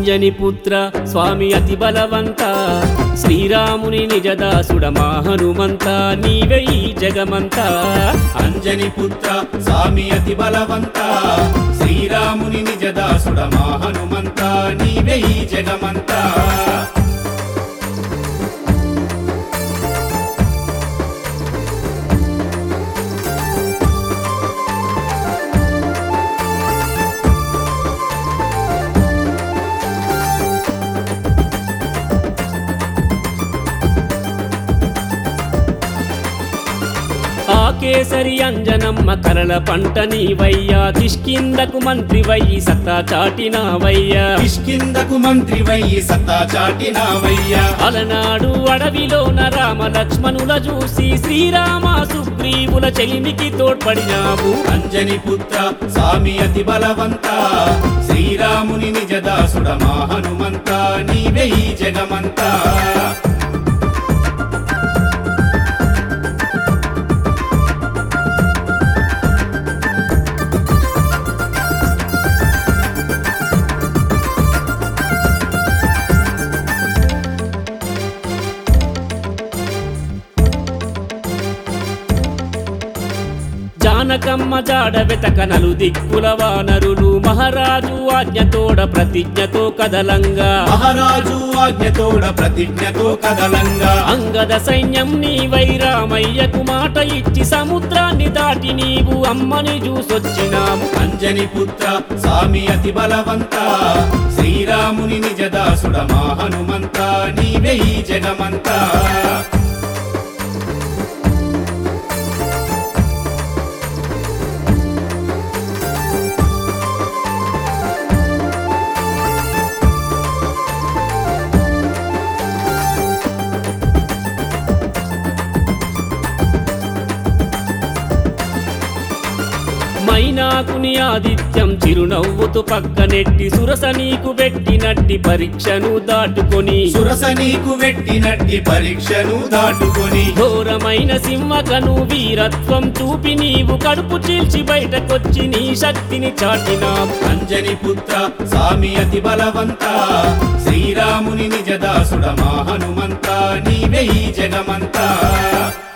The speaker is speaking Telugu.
అంజని పుత్ర స్వామి అతి బలవంత శ్రీరాముని నిజదాసుడ మా హనుమంత నీవే ఈ జగమంతా అంజని పుత్ర స్వామి అతి బలవంత శ్రీరాముని నిజదాసుడ మా హనుమంత నీవే ఈ జగమంతా ఆ కేసరి అంజనమ్మ కరల పంట నీవయ్యా కిష్కిందకు మంత్రి వయ్యి సత్తా చాటినావయ్యా కిష్కిందకు మంత్రి వయ్యి సత్తా చాటినావయ్యా అలనాడు అడవిలోన రామ లక్ష్మణుల చూసి శ్రీరామ సుగ్రీవుల చెలిమికి తోడ్పడినావు అంజని పుత్ర స్వామి అతి బలవంత శ్రీరాముని నిజదాసుడ మా హనుమంత నీవే ఈ జగమంతా జానకమ్మ జాడ వెతక నలు దిక్కుల వానరులు మహారాజు ఆజ్ఞతోడ ప్రతిజ్ఞతో కదలంగా మహారాజు ఆజ్ఞతోడ ప్రతిజ్ఞతో కదలంగా అంగద సైన్యం నీవై రామయ్యకు మాట ఇచ్చి సముద్రాన్ని దాటి నీవు అమ్మని చూసొచ్చినావు అంజని పుత్ర స్వామి అతి బలవంత శ్రీరాముని నిజదాసుడ మా హనుమంత నీవే ఈ జగమంతా మైనాకుని ఆదిత్యం చిరునవ్వుతూ పక్కనెట్టి సురస నీకు పెట్టినట్టి పరీక్షను దాటుకొని సురస నీకు వెట్టినట్టి పరీక్షను దాటుకొని ఘోరమైన సింహకను వీరత్వం చూపి నీవు కడుపు చీల్చి బయటకొచ్చి నీ శక్తిని చాటినావు అంజని పుత్ర స్వామి అతి బలవంత శ్రీరాముని నిజదాసుడ మా హనుమంత నీవే ఈ జగమంతా